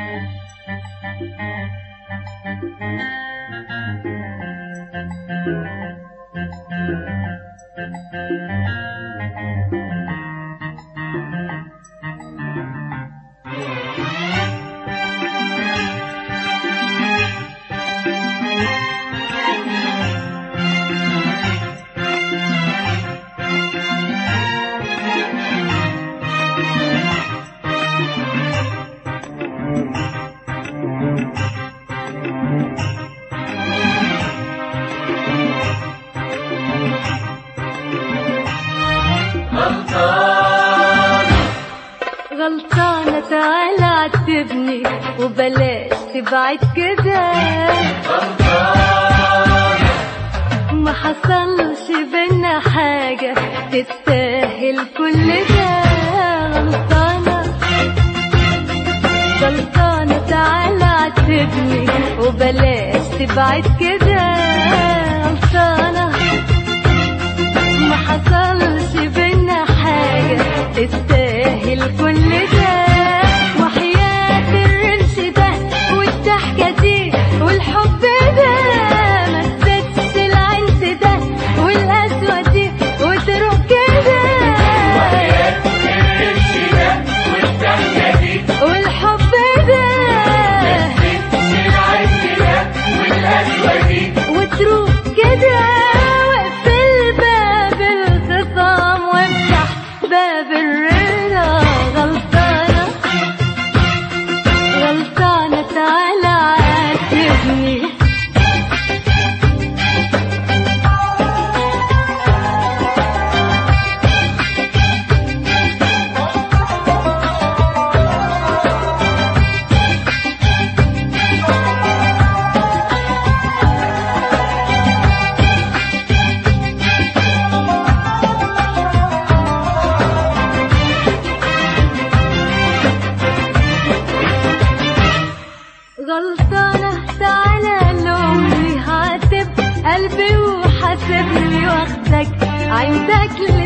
غلطانة تعالى عاتبني وبلاش تبعد كده ما حصلش بينا حاجة تستاهل كل ده غلطانة غلطانة تعالى عاتبني وبلاش تبعد كده غلطانة ما حصلش بينا حاجة تستاهل كل ده وحياة الرمش ده والضحكة دي والحب ده ما تسيبش العنس ده والقسوة دي وتروح كده والحب ده وتروح كده واقفل باب الخصام وافتح باب الرضا غلطانة غلطانة تعالى عاتبني غلطانة تعالى لومي هعاتب قلبي وحاسبني واخدك عندك